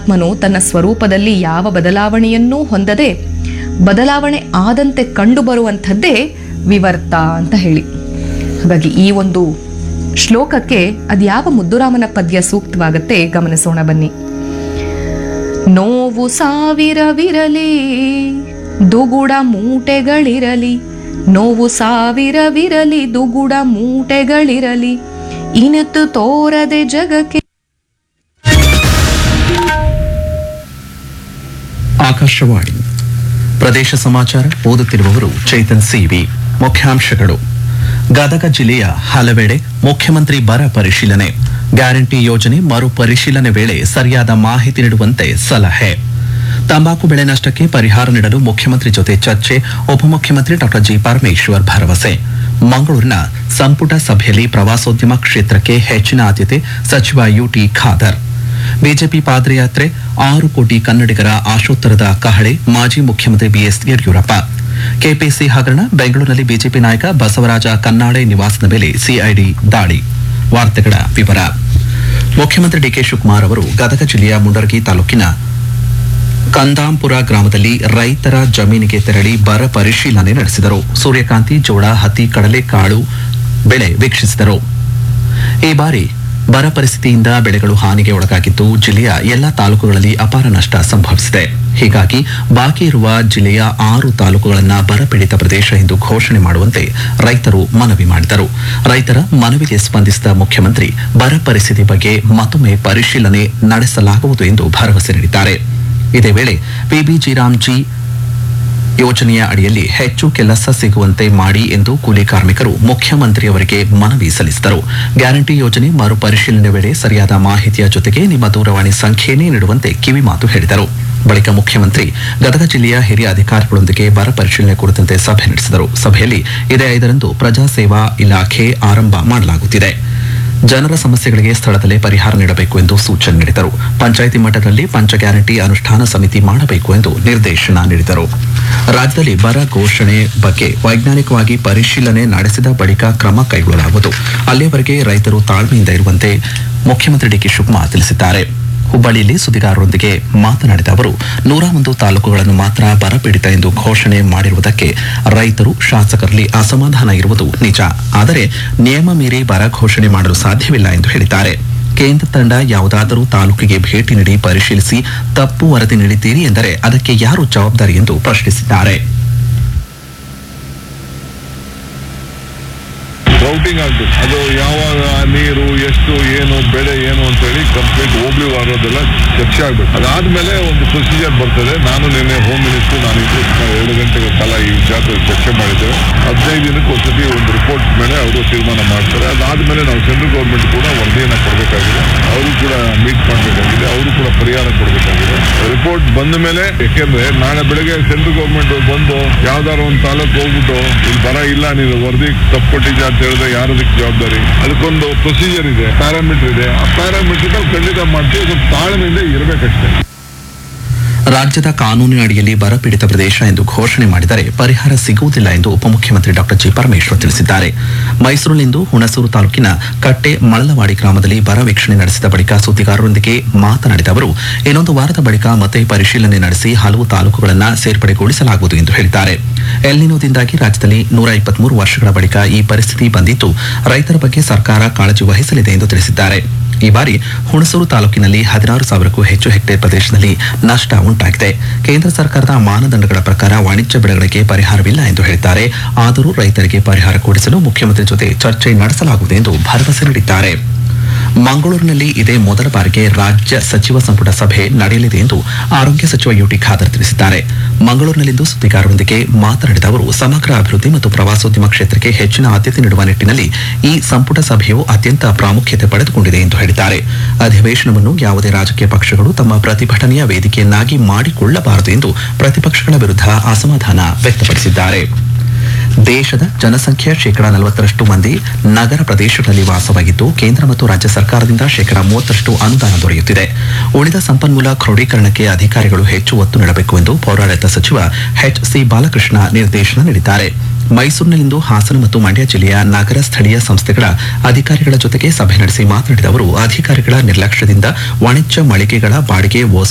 ಪರಮಾತ್ಮನು ತನ್ನ ಸ್ವರೂಪದಲ್ಲಿ ಯಾವ ಬದಲಾವಣೆಯನ್ನೂ ಹೊಂದದೆ ಬದಲಾವಣೆ ಆದಂತೆ ಕಂಡುಬರುವಂಥದ್ದೇ ವಿವರ್ತ ಅಂತ ಹೇಳಿ ಹಾಗಾಗಿ ಈ ಒಂದು ಶ್ಲೋಕಕ್ಕೆ ಅದ್ಯಾವ ಮುದ್ದುರಾಮನ ಪದ್ಯ ಸೂಕ್ತವಾಗತ್ತೆ ಗಮನಿಸೋಣ ಬನ್ನಿ ನೋವು ಸಾವಿರವಿರಲಿ ದುಗುಡ ಮೂಟೆಗಳಿರಲಿ ನೋವು ಸಾವಿರವಿರಲಿ ದುಗುಡ ಮೂಟೆಗಳಿರಲಿ ಇನಿತು ತೋರದೆ ಜಗಕ್ಕೆ ಆಕಾಶವಾಣಿ ಪ್ರದೇಶ ಸಮಾಚಾರ ಓದುತ್ತಿರುವವರು ಚೇತನ್ ಸಿವಿ ಮುಖ್ಯಾಂಶಗಳು ಗದಗ ಜಿಲ್ಲೆಯ ಹಲವೆಡೆ ಮುಖ್ಯಮಂತ್ರಿ ಬರ ಪರಿಶೀಲನೆ ಗ್ಯಾರಂಟಿ ಯೋಜನೆ ಮರು ಪರಿಶೀಲನೆ ವೇಳೆ ಸರಿಯಾದ ಮಾಹಿತಿ ನೀಡುವಂತೆ ಸಲಹೆ ತಂಬಾಕು ಬೆಳೆ ನಷ್ಟಕ್ಕೆ ಪರಿಹಾರ ನೀಡಲು ಮುಖ್ಯಮಂತ್ರಿ ಜೊತೆ ಚರ್ಚೆ ಉಪಮುಖ್ಯಮಂತ್ರಿ ಡಾಕ್ಟರ್ ಜಿ ಪರಮೇಶ್ವರ್ ಭರವಸೆ ಮಂಗಳೂರಿನ ಸಂಪುಟ ಸಭೆಯಲ್ಲಿ ಪ್ರವಾಸೋದ್ಯಮ ಕ್ಷೇತ್ರಕ್ಕೆ ಹೆಚ್ಚಿನ ಆದ್ಯತೆ ಸಚಿವ ಯುಟಿ ಖಾದರ್ ಬಿಜೆಪಿ ಪಾದಯಾತ್ರೆ ಆರು ಕೋಟಿ ಕನ್ನಡಿಗರ ಆಶೋತ್ತರದ ಕಹಳೆ ಮಾಜಿ ಮುಖ್ಯಮಂತ್ರಿ ಬಿಎಸ್ ಯಡಿಯೂರಪ್ಪ ಕೆಪಿಸಿ ಹಗರಣ ಬೆಂಗಳೂರಿನಲ್ಲಿ ಬಿಜೆಪಿ ನಾಯಕ ಬಸವರಾಜ ಕನ್ನಾಡೆ ನಿವಾಸದ ಮೇಲೆ ಸಿಐಡಿ ದಾಳಿ ವಾರ್ತೆಗಳ ವಿವರ ಮುಖ್ಯಮಂತ್ರಿ ಡಿಕೆ ಶಿವಕುಮಾರ್ ಅವರು ಗದಗ ಜಿಲ್ಲೆಯ ಮುಂಡರಗಿ ತಾಲೂಕಿನ ಕಂದಾಂಪುರ ಗ್ರಾಮದಲ್ಲಿ ರೈತರ ಜಮೀನಿಗೆ ತೆರಳಿ ಬರ ಪರಿಶೀಲನೆ ನಡೆಸಿದರು ಸೂರ್ಯಕಾಂತಿ ಜೋಳ ಹತ್ತಿ ಕಡಲೆಕಾಳು ಬೆಳೆ ವೀಕ್ಷಿಸಿದರು ಈ ಬಾರಿ ಬರ ಪರಿಸ್ಥಿತಿಯಿಂದ ಬೆಳೆಗಳು ಹಾನಿಗೆ ಒಳಗಾಗಿದ್ದು ಜಿಲ್ಲೆಯ ಎಲ್ಲ ತಾಲೂಕುಗಳಲ್ಲಿ ಅಪಾರ ನಷ್ಟ ಸಂಭವಿಸಿದೆ ಹೀಗಾಗಿ ಬಾಕಿ ಇರುವ ಜಿಲ್ಲೆಯ ಆರು ತಾಲೂಕುಗಳನ್ನು ಬರಪೀಡಿತ ಪ್ರದೇಶ ಎಂದು ಘೋಷಣೆ ಮಾಡುವಂತೆ ರೈತರು ಮನವಿ ಮಾಡಿದರು ರೈತರ ಮನವಿಗೆ ಸ್ಪಂದಿಸಿದ ಮುಖ್ಯಮಂತ್ರಿ ಬರ ಪರಿಸ್ಥಿತಿ ಬಗ್ಗೆ ಮತ್ತೊಮ್ಮೆ ಪರಿಶೀಲನೆ ನಡೆಸಲಾಗುವುದು ಎಂದು ಭರವಸೆ ನೀಡಿದ್ದಾರೆ ಇದೇ ವೇಳೆ ಪಿಬಿಜಿರಾಮ್ಜಿ ಯೋಜನೆಯ ಅಡಿಯಲ್ಲಿ ಹೆಚ್ಚು ಕೆಲಸ ಸಿಗುವಂತೆ ಮಾಡಿ ಎಂದು ಕೂಲಿ ಕಾರ್ಮಿಕರು ಮುಖ್ಯಮಂತ್ರಿಯವರಿಗೆ ಮನವಿ ಸಲ್ಲಿಸಿದರು ಗ್ಯಾರಂಟಿ ಯೋಜನೆ ಮರು ಪರಿಶೀಲನೆ ವೇಳೆ ಸರಿಯಾದ ಮಾಹಿತಿಯ ಜೊತೆಗೆ ನಿಮ್ಮ ದೂರವಾಣಿ ಸಂಖ್ಯೆಯನ್ನೇ ನೀಡುವಂತೆ ಕಿವಿ ಮಾತು ಹೇಳಿದರು ಬಳಿಕ ಮುಖ್ಯಮಂತ್ರಿ ಗದಗ ಜಿಲ್ಲೆಯ ಹಿರಿಯ ಅಧಿಕಾರಿಗಳೊಂದಿಗೆ ಬರ ಪರಿಶೀಲನೆ ಕುರಿತಂತೆ ಸಭೆ ನಡೆಸಿದರು ಸಭೆಯಲ್ಲಿ ಇದೇ ಐದರಂದು ಪ್ರಜಾ ಸೇವಾ ಇಲಾಖೆ ಆರಂಭ ಮಾಡಲಾಗುತ್ತಿದೆ ಜನರ ಸಮಸ್ಯೆಗಳಿಗೆ ಸ್ಥಳದಲ್ಲೇ ಪರಿಹಾರ ನೀಡಬೇಕು ಎಂದು ಸೂಚನೆ ನೀಡಿದರು ಪಂಚಾಯಿತಿ ಮಟ್ಟದಲ್ಲಿ ಪಂಚ ಗ್ಯಾರಂಟಿ ಅನುಷ್ಠಾನ ಸಮಿತಿ ಮಾಡಬೇಕು ಎಂದು ನಿರ್ದೇಶನ ನೀಡಿದರು ರಾಜ್ಯದಲ್ಲಿ ಬರ ಘೋಷಣೆ ಬಗ್ಗೆ ವೈಜ್ಞಾನಿಕವಾಗಿ ಪರಿಶೀಲನೆ ನಡೆಸಿದ ಬಳಿಕ ಕ್ರಮ ಕೈಗೊಳ್ಳಲಾಗುವುದು ಅಲ್ಲಿಯವರೆಗೆ ರೈತರು ತಾಳ್ಮೆಯಿಂದ ಇರುವಂತೆ ಮುಖ್ಯಮಂತ್ರಿ ಡಿಕೆ ಶಿವಕುಮಾರ್ ತಿಳಿಸಿದ್ದಾರೆ ಹುಬ್ಬಳ್ಳಿಯಲ್ಲಿ ಸುದ್ದಿಗಾರರೊಂದಿಗೆ ಮಾತನಾಡಿದ ಅವರು ನೂರ ಒಂದು ತಾಲೂಕುಗಳನ್ನು ಮಾತ್ರ ಬರಪೀಡಿತ ಎಂದು ಘೋಷಣೆ ಮಾಡಿರುವುದಕ್ಕೆ ರೈತರು ಶಾಸಕರಲ್ಲಿ ಅಸಮಾಧಾನ ಇರುವುದು ನಿಜ ಆದರೆ ನಿಯಮ ಮೀರಿ ಬರ ಘೋಷಣೆ ಮಾಡಲು ಸಾಧ್ಯವಿಲ್ಲ ಎಂದು ಹೇಳಿದ್ದಾರೆ ಕೇಂದ್ರ ತಂಡ ಯಾವುದಾದರೂ ತಾಲೂಕಿಗೆ ಭೇಟಿ ನೀಡಿ ಪರಿಶೀಲಿಸಿ ತಪ್ಪು ವರದಿ ನೀಡಿದ್ದೀರಿ ಎಂದರೆ ಅದಕ್ಕೆ ಯಾರು ಜವಾಬ್ದಾರಿ ಎಂದು ಪ್ರಶ್ನಿಸಿದ್ದಾರೆ ರೌಟಿಂಗ್ ಆಗ್ಬೇಕು ಅದು ಯಾವಾಗ ನೀರು ಎಷ್ಟು ಏನು ಬೆಳೆ ಏನು ಅಂತ ಹೇಳಿ ಕಂಪ್ಲೀಟ್ ಹೋಗ್ಲಿ ವಾರೋದೆಲ್ಲ ಚರ್ಚೆ ಆಗ್ಬೇಕು ಅದಾದ್ಮೇಲೆ ಒಂದು ಪ್ರೊಸೀಜರ್ ಬರ್ತದೆ ನಾನು ನಿನ್ನೆ ಹೋಮ್ ಮಿನಿಸ್ಟರ್ ನಾನು ಇಬ್ಬರು ಸುಮಾರು ಎರಡು ಗಂಟೆಗಳ ಕಾಲ ಈ ವಿಚಾರದಲ್ಲಿ ಚರ್ಚೆ ಮಾಡಿದ್ದೇವೆ ಹದಿನೈದು ದಿನಕ್ಕೆ ಒಂದ್ಸತಿ ಒಂದು ರಿಪೋರ್ಟ್ ಮೇಲೆ ಅವರು ತೀರ್ಮಾನ ಮಾಡ್ತಾರೆ ಅದಾದ್ಮೇಲೆ ನಾವು ಸೆಂಟ್ರಲ್ ಗೌರ್ಮೆಂಟ್ ಕೂಡ ವರದಿಯನ್ನ ಕೊಡಬೇಕಾಗಿದೆ ಅವರು ಕೂಡ ಮೀಟ್ ಮಾಡಬೇಕಾಗಿದೆ ಅವರು ಕೂಡ ಪರಿಹಾರ ಕೊಡಬೇಕಾಗಿದೆ ರಿಪೋರ್ಟ್ ಬಂದ ಮೇಲೆ ಯಾಕೆಂದ್ರೆ ನಾಳೆ ಬೆಳಗ್ಗೆ ಸೆಂಟ್ರಲ್ ಗೌರ್ಮೆಂಟ್ ಬಂದು ಯಾವ್ದಾರ ಒಂದು ತಾಲೂಕು ಹೋಗ್ಬಿಟ್ಟು ಇಲ್ಲಿ ಬರ ಇಲ್ಲ ನೀನು ವರದಿ ತಪ್ಪು ಕೊಟ್ಟಿದ್ಯಾ ಅಂತ ಹೇಳಿದ್ರೆ ಯಾರದಕ್ಕೆ ಜವಾಬ್ದಾರಿ ಅದಕ್ಕೊಂದು ಪ್ರೊಸೀಜರ್ ಇದೆ ಪ್ಯಾರಾಮೀಟರ್ ಇದೆ ಆ ಪ್ಯಾರಾಮೀಟರ್ ನಾವು ಖಂಡಿತ ಮಾಡ್ತೀವಿ ಸ್ವಲ್ಪ ತಾಳ್ಮೆಯಿಂದ ಇರಬೇಕಷ್ಟೇ ರಾಜ್ಯದ ಕಾನೂನಿನ ಅಡಿಯಲ್ಲಿ ಬರಪೀಡಿತ ಪ್ರದೇಶ ಎಂದು ಘೋಷಣೆ ಮಾಡಿದರೆ ಪರಿಹಾರ ಸಿಗುವುದಿಲ್ಲ ಎಂದು ಉಪಮುಖ್ಯಮಂತ್ರಿ ಡಾಕ್ಟರ್ ಜಿ ಪರಮೇಶ್ವರ್ ತಿಳಿಸಿದ್ದಾರೆ ಮೈಸೂರಿನಲ್ಲಿಂದು ಹುಣಸೂರು ತಾಲೂಕಿನ ಕಟ್ಟೆ ಮಳಲವಾಡಿ ಗ್ರಾಮದಲ್ಲಿ ಬರ ವೀಕ್ಷಣೆ ನಡೆಸಿದ ಬಳಿಕ ಸುದ್ದಿಗಾರರೊಂದಿಗೆ ಮಾತನಾಡಿದ ಅವರು ಇನ್ನೊಂದು ವಾರದ ಬಳಿಕ ಮತ್ತೆ ಪರಿಶೀಲನೆ ನಡೆಸಿ ಹಲವು ತಾಲೂಕುಗಳನ್ನು ಸೇರ್ಪಡೆಗೊಳಿಸಲಾಗುವುದು ಎಂದು ಹೇಳಿದ್ದಾರೆ ಎಲ್ನಿನೋದಿಂದಾಗಿ ರಾಜ್ಯದಲ್ಲಿ ನೂರ ಇಪ್ಪತ್ಮೂರು ವರ್ಷಗಳ ಬಳಿಕ ಈ ಪರಿಸ್ಥಿತಿ ಬಂದಿದ್ದು ರೈತರ ಬಗ್ಗೆ ಸರ್ಕಾರ ಕಾಳಜಿ ವಹಿಸಲಿದೆ ಎಂದು ತಿಳಿಸಿದ್ದಾರೆ ಈ ಬಾರಿ ಹುಣಸೂರು ತಾಲೂಕಿನಲ್ಲಿ ಹದಿನಾರು ಸಾವಿರಕ್ಕೂ ಹೆಚ್ಚು ಹೆಕ್ಟೇರ್ ಪ್ರದೇಶದಲ್ಲಿ ನಷ್ಟ ಉಂಟಾಗಿದೆ ಕೇಂದ್ರ ಸರ್ಕಾರದ ಮಾನದಂಡಗಳ ಪ್ರಕಾರ ವಾಣಿಜ್ಯ ಬೆಳೆಗಳಿಗೆ ಪರಿಹಾರವಿಲ್ಲ ಎಂದು ಹೇಳಿದ್ದಾರೆ ಆದರೂ ರೈತರಿಗೆ ಪರಿಹಾರ ಕೊಡಿಸಲು ಮುಖ್ಯಮಂತ್ರಿ ಜೊತೆ ಚರ್ಚೆ ನಡೆಸಲಾಗುವುದು ಎಂದು ಭರವಸೆ ನೀಡಿದ್ದಾರೆ ಮಂಗಳೂರಿನಲ್ಲಿ ಇದೇ ಮೊದಲ ಬಾರಿಗೆ ರಾಜ್ಯ ಸಚಿವ ಸಂಪುಟ ಸಭೆ ನಡೆಯಲಿದೆ ಎಂದು ಆರೋಗ್ಯ ಸಚಿವ ಯುಟಿ ಖಾದರ್ ತಿಳಿಸಿದ್ದಾರೆ ಮಂಗಳೂರಿನಲ್ಲಿಂದು ಸುದ್ದಿಗಾರರೊಂದಿಗೆ ಮಾತನಾಡಿದ ಅವರು ಸಮಗ್ರ ಅಭಿವೃದ್ಧಿ ಮತ್ತು ಪ್ರವಾಸೋದ್ಯಮ ಕ್ಷೇತ್ರಕ್ಕೆ ಹೆಚ್ಚಿನ ಆದ್ಯತೆ ನೀಡುವ ನಿಟ್ಟಿನಲ್ಲಿ ಈ ಸಂಪುಟ ಸಭೆಯು ಅತ್ಯಂತ ಪ್ರಾಮುಖ್ಯತೆ ಪಡೆದುಕೊಂಡಿದೆ ಎಂದು ಹೇಳಿದ್ದಾರೆ ಅಧಿವೇಶನವನ್ನು ಯಾವುದೇ ರಾಜಕೀಯ ಪಕ್ಷಗಳು ತಮ್ಮ ಪ್ರತಿಭಟನೆಯ ವೇದಿಕೆಯನ್ನಾಗಿ ಮಾಡಿಕೊಳ್ಳಬಾರದು ಎಂದು ಪ್ರತಿಪಕ್ಷಗಳ ವಿರುದ್ಧ ಅಸಮಾಧಾನ ವ್ಯಕ್ತಪಡಿಸಿದ್ದಾರೆ ದೇಶದ ಜನಸಂಖ್ಯೆಯ ಶೇಕಡಾ ನಲವತ್ತರಷ್ಟು ಮಂದಿ ನಗರ ಪ್ರದೇಶಗಳಲ್ಲಿ ವಾಸವಾಗಿದ್ದು ಕೇಂದ್ರ ಮತ್ತು ರಾಜ್ಯ ಸರ್ಕಾರದಿಂದ ಶೇಕಡಾ ಮೂವತ್ತರಷ್ಟು ಅನುದಾನ ದೊರೆಯುತ್ತಿದೆ ಉಳಿದ ಸಂಪನ್ಮೂಲ ಕ್ರೋಢೀಕರಣಕ್ಕೆ ಅಧಿಕಾರಿಗಳು ಹೆಚ್ಚು ಒತ್ತು ನೀಡಬೇಕು ಎಂದು ಪೌರಾಡಳಿತ ಸಚಿವ ಎಚ್ ಸಿ ಬಾಲಕೃಷ್ಣ ನಿರ್ದೇಶನ ನೀಡಿದ್ದಾರೆ ಮೈಸೂರಿನಲ್ಲಿಂದು ಹಾಸನ ಮತ್ತು ಮಂಡ್ಯ ಜಿಲ್ಲೆಯ ನಗರ ಸ್ಥಳೀಯ ಸಂಸ್ಥೆಗಳ ಅಧಿಕಾರಿಗಳ ಜೊತೆಗೆ ಸಭೆ ನಡೆಸಿ ಮಾತನಾಡಿದ ಅವರು ಅಧಿಕಾರಿಗಳ ನಿರ್ಲಕ್ಷ್ಯದಿಂದ ವಾಣಿಜ್ಯ ಮಳಿಗೆಗಳ ಬಾಡಿಗೆ